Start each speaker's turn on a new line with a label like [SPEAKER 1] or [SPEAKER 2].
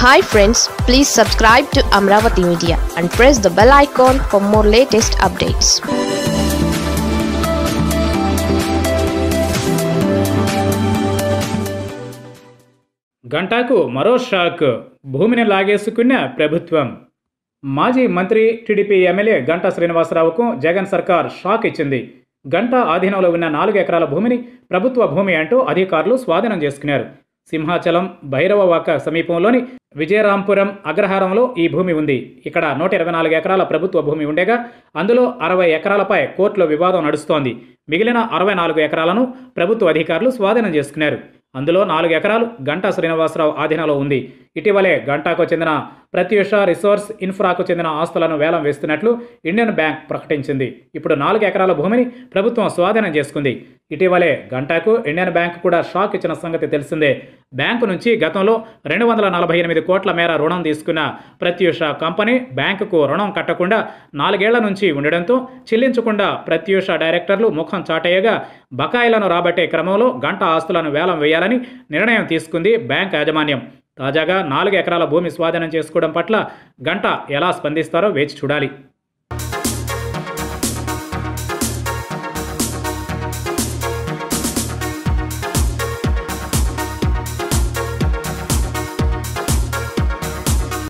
[SPEAKER 1] hi friends please subscribe to Amaravati media and press the bell icon for more latest updates
[SPEAKER 2] గంటాకు మరో shock భూమిని లాగేసుకున్న ప్రభుత్వం మాజీ మంత్రి టీడీపీ ఎమ్మెల్యే గంటా శ్రీనివాసరావుకు జగన్ సర్కార్ షాక్ ఇచ్చింది గంటా ఆధీనంలో ఉన్న నాలుగు ఎకరాల భూమిని ప్రభుత్వ భూమి అంటూ అధికారులు స్వాధీనం చేసుకున్నారు సింహాచలం భైరవవాక సమీపంలోని విజయరాంపురం అగ్రహారంలో ఈ భూమి ఉంది ఇక్కడ నూట ఇరవై నాలుగు ఎకరాల ప్రభుత్వ భూమి ఉండగా అందులో అరవై ఎకరాలపై కోర్టులో వివాదం నడుస్తోంది మిగిలిన అరవై నాలుగు ఎకరాలను ప్రభుత్వ అధికారులు స్వాధీనం చేసుకున్నారు అందులో నాలుగు ఎకరాలు గంటా శ్రీనివాసరావు ఆధీనంలో ఉంది ఇటీవలే గంటాకు చెందిన ప్రత్యూష రిసోర్స్ ఇన్ఫ్రాకు చెందిన ఆస్తులను వేలం వేస్తున్నట్లు ఇండియన్ బ్యాంక్ ప్రకటించింది ఇప్పుడు నాలుగు ఎకరాల భూమిని ప్రభుత్వం స్వాధీనం చేసుకుంది ఇటీవలే గంటాకు ఇండియన్ బ్యాంక్ కూడా షాక్ ఇచ్చిన సంగతి తెలిసిందే బ్యాంకు నుంచి గతంలో రెండు వందల నలభై ఎనిమిది కోట్ల మేర రుణం తీసుకున్న ప్రత్యూష కంపెనీ బ్యాంకుకు రుణం కట్టకుండా నాలుగేళ్ల నుంచి ఉండడంతో చెల్లించకుండా ప్రత్యూష డైరెక్టర్లు ముఖం చాటయ్యగా బకాయిలను రాబట్టే క్రమంలో గంట ఆస్తులను వేలం వేయాలని నిర్ణయం తీసుకుంది బ్యాంక్ యాజమాన్యం తాజాగా నాలుగు ఎకరాల భూమి స్వాధీనం చేసుకోవడం పట్ల గంట ఎలా స్పందిస్తారో వేచి చూడాలి